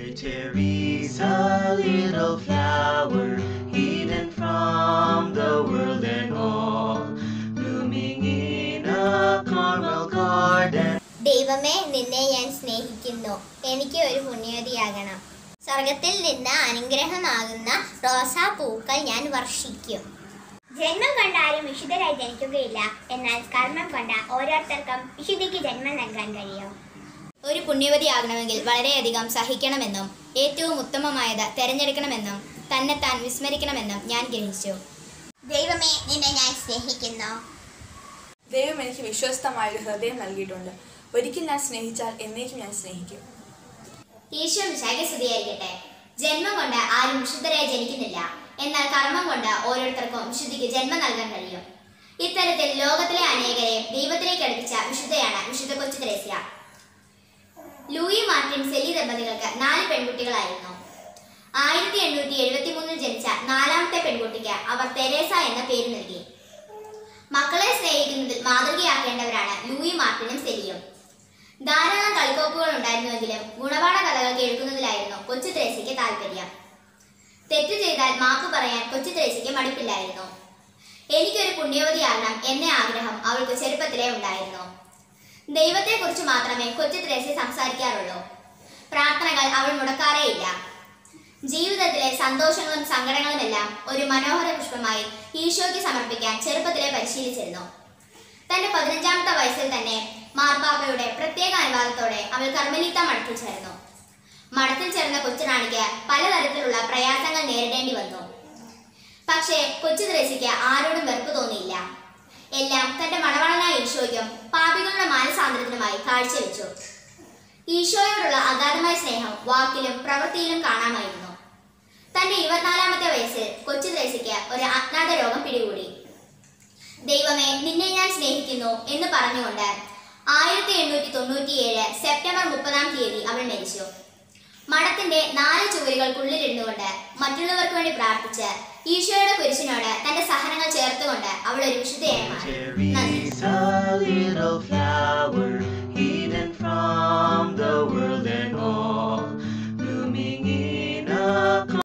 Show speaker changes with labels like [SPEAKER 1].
[SPEAKER 1] Mother Teresa, little flower, hidden from the world and all, blooming in a Carmel garden.
[SPEAKER 2] ദൈവമേ നിന്നെ ഞാൻ സ്നേഹിക്കുന്നു എനിക്ക് ഒരു പുണ്യവതിയാകണം സ്വർഗത്തിൽ നിന്ന് അനുഗ്രഹമാകുന്ന റോസാ പൂക്കൾ ഞാൻ വർഷിക്കും
[SPEAKER 3] ജന്മം കൊണ്ട് ആരും വിശുദ്ധരായി ജനിക്കുകയില്ല എന്നാൽ കർമ്മം കൊണ്ട് ഓരോരുത്തർക്കും വിശുദ്ധിക്ക് ജന്മം നൽകാൻ കഴിയും
[SPEAKER 2] ഒരു പുണ്യവതിയാകണമെങ്കിൽ വളരെയധികം സഹിക്കണമെന്നും ഏറ്റവും ഉത്തമമായത് തിരഞ്ഞെടുക്കണമെന്നും തന്നെത്താൻ വിസ്മരിക്കണമെന്നും ഞാൻ ഗ്രഹിച്ചു ദൈവമേ നിന്നെ ഞാൻ സ്നേഹിക്കുന്നു
[SPEAKER 4] ദൈവം എനിക്ക് വിശ്വസ്തമായൊരു ഹൃദയം നൽകിയിട്ടുണ്ട് ഒരിക്കൽ ഞാൻ സ്നേഹിച്ചാൽ എന്നേക്കും ഞാൻ സ്നേഹിക്കും
[SPEAKER 2] ഈശോ വിശാഖ സ്തുതിയായിരിക്കട്ടെ ജന്മം കൊണ്ട് ആരും വിശുദ്ധരായി ജനിക്കുന്നില്ല എന്നാൽ കർമ്മം കൊണ്ട് ഓരോരുത്തർക്കും വിശുദ്ധിക്ക് ജന്മം നൽകാൻ കഴിയും ഇത്തരത്തിൽ ലോകത്തിലെ അനേകരെ ദൈവത്തിലേക്ക് അടുപ്പിച്ച വിശുദ്ധയാണ് വിശുദ്ധ കൊച്ചു ത്രേസ്യ ലൂയി മാർട്ടിൻ സെലി ദമ്പതികൾക്ക് നാല് പെൺകുട്ടികളായിരുന്നു ആയിരത്തി എണ്ണൂറ്റി എഴുപത്തി മൂന്നിൽ ജനിച്ച നാലാമത്തെ പെൺകുട്ടിക്ക് അവർ തെരേസ എന്ന പേര് നൽകി മക്കളെ സ്നേഹിക്കുന്നതിൽ മാതൃകയാക്കേണ്ടവരാണ് ലൂയി മാർട്ടിനും സെലിയും ധാരാളം കളിക്കോപ്പുകൾ ഉണ്ടായിരുന്നുവെങ്കിലും ഗുണപാഠ കഥകൾ കേൾക്കുന്നതിലായിരുന്നു കൊച്ചു ത്രേസ്യയ്ക്ക് താല്പര്യം തെറ്റ് ചെയ്താൽ മാപ്പ് പറയാൻ കൊച്ചു ത്രേസ്യയ്ക്ക് മടുപ്പില്ലായിരുന്നു എനിക്കൊരു പുണ്യവതിയാകണം എന്ന ആഗ്രഹം അവൾക്ക് ചെറുപ്പത്തിലേ ഉണ്ടായിരുന്നു ദൈവത്തെക്കുറിച്ച് മാത്രമേ കൊച്ചു ത്രേസ്യ സംസാരിക്കാറുള്ളൂ പ്രാർത്ഥനകൾ അവൾ മുടക്കാറേയില്ല ജീവിതത്തിലെ സന്തോഷങ്ങളും സങ്കടങ്ങളുമെല്ലാം ഒരു മനോഹര പുഷ്പമായി ഈശോയ്ക്ക് സമർപ്പിക്കാൻ ചെറുപ്പത്തിലെ പരിശീലിച്ചിരുന്നു തന്റെ പതിനഞ്ചാമത്തെ വയസ്സിൽ തന്നെ മാർപ്പാപ്പയുടെ പ്രത്യേക അനുവാദത്തോടെ അവൾ കർമ്മലീത്ത മഠത്തിൽ ചേർന്നു മഠത്തിൽ ചേർന്ന കൊച്ചുറാണിക്ക് പലതരത്തിലുള്ള പ്രയാസങ്ങൾ നേരിടേണ്ടി വന്നു പക്ഷേ കൊച്ചു ത്രേസ്യയ്ക്ക് ആരോടും വെറുപ്പ് തോന്നിയില്ല എല്ലാം തന്റെ മണവളനായ ഈശോയ്ക്കും പാപികളുടെ മാനസാന്തരത്തിനുമായി കാഴ്ചവെച്ചു ഈശോയോടുള്ള അഗാധമായ സ്നേഹം വാക്കിലും പ്രവൃത്തിയിലും കാണാമായിരുന്നു തന്റെ ഇരുപത്തിനാലാമത്തെ വയസ്സിൽ കൊച്ചു ത്രേസ്യയ്ക്ക് ഒരു അജ്ഞാത രോഗം പിടികൂടി ദൈവമേ നിന്നെ ഞാൻ സ്നേഹിക്കുന്നു എന്ന് പറഞ്ഞുകൊണ്ട് ആയിരത്തി എണ്ണൂറ്റി തൊണ്ണൂറ്റിയേഴ് സെപ്റ്റംബർ മുപ്പതാം തീയതി അവൾ മരിച്ചു മഠത്തിന്റെ നാല് ചുവരുകൾക്കുള്ളിലിരുന്നുകൊണ്ട് മറ്റുള്ളവർക്ക് വേണ്ടി പ്രാർത്ഥിച്ച് ഈശോയുടെ കുരിശിനോട് തന്റെ സഹനങ്ങൾ ചേർത്തുകൊണ്ട് അവൾ ഒരു വിശുദ്ധയായി മാറി നന്ദി
[SPEAKER 1] Teresa, little flower, hidden from the world and all,